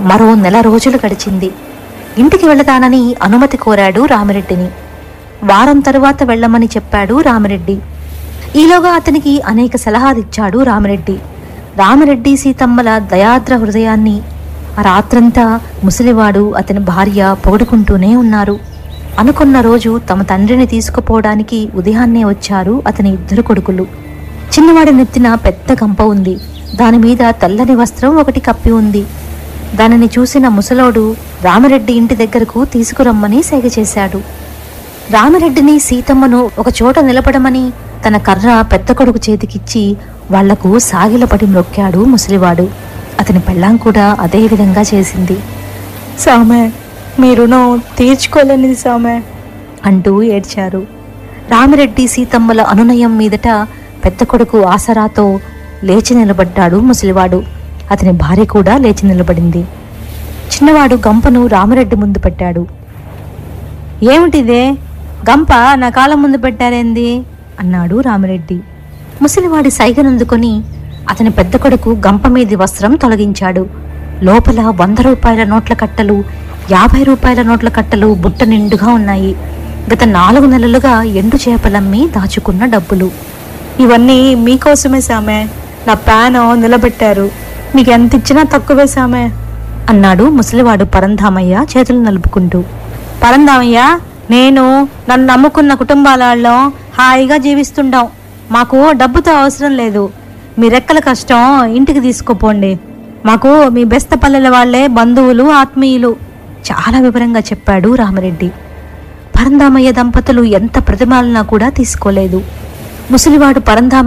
మరో నెల రోజులు గడిచింది ఇంటికి వెళతానని అనుమతి కోరాడు రామిరెడ్డిని వారం తరువాత వెళ్ళమని చెప్పాడు రామిరెడ్డి ఈలోగా అతనికి అనేక సలహాలిచ్చాడు రామిరెడ్డి రామిరెడ్డి సీతమ్మల దయాద్ర హృదయాన్ని ఆ రాత్రంతా ముసలివాడు అతని భార్య పొగుడుకుంటూనే ఉన్నారు అనుకున్న రోజు తమ తండ్రిని తీసుకుపోవడానికి ఉదయాన్నే వచ్చారు అతని ఇద్దరు కొడుకులు చిన్నవాడి నెత్తిన పెద్ద గంప ఉంది దాని మీద తెల్లని వస్త్రం ఒకటి కప్పి ఉంది దానిని చూసిన ముసలోడు రామిరెడ్డి ఇంటి దగ్గరకు తీసుకురమ్మని సేగ చేశాడు రామిరెడ్డిని సీతమ్మను ఒక చోట నిలబడమని తన కర్ర పెద్ద కొడుకు చేతికిచ్చి వాళ్లకు సాగిలపడి మ్రొక్కాడు ముసలివాడు అతని పెళ్ళాం కూడా అదే విధంగా చేసింది సామె మీ రుణం తీర్చుకోలేనిది సామె అంటూ ఏడ్చారు రామిరెడ్డి సీతమ్మల అనునయం మీదట పెద్ద కొడుకు ఆసరాతో లేచి నిలబడ్డాడు ముసలివాడు అతని భార్య కూడా లేచి నిలబడింది చిన్నవాడు గంపను రామిరెడ్డి ముందు పెట్టాడు ఏమిటిదే గంప నా కాళ్ళ ముందు పెట్టారేంది అన్నాడు రామిరెడ్డి ముసలివాడి సైగనందుకొని అతని పెద్ద కొడుకు గంప మీది వస్త్రం తొలగించాడు లోపల వంద రూపాయల నోట్ల కట్టలు యాభై రూపాయల నోట్ల కట్టలు బుట్ట నిండుగా ఉన్నాయి గత నాలుగు నెలలుగా ఎండు చేపలమ్మి దాచుకున్న డబ్బులు ఇవన్నీ మీకోసమే సామె నా ప్యాన్ నిలబెట్టారు మీకు ఎంత ఇచ్చినా తక్కువే సామె అన్నాడు ముసలివాడు పరంధామయ్య చేతులు నలుపుకుంటూ పరందామయ్య నేను నన్ను నమ్ముకున్న కుటుంబాలలో హాయిగా జీవిస్తుంటాం మాకు డబ్బుతో అవసరం లేదు మీ రెక్కల కష్టం ఇంటికి తీసుకుపోండి మాకు మీ బెస్త పల్లెల వాళ్ళే బంధువులు ఆత్మీయులు చాలా వివరంగా చెప్పాడు రామిరెడ్డి పరంధామయ్య దంపతులు ఎంత ప్రతిమాలనా కూడా తీసుకోలేదు ముసలివాడు పరంధామ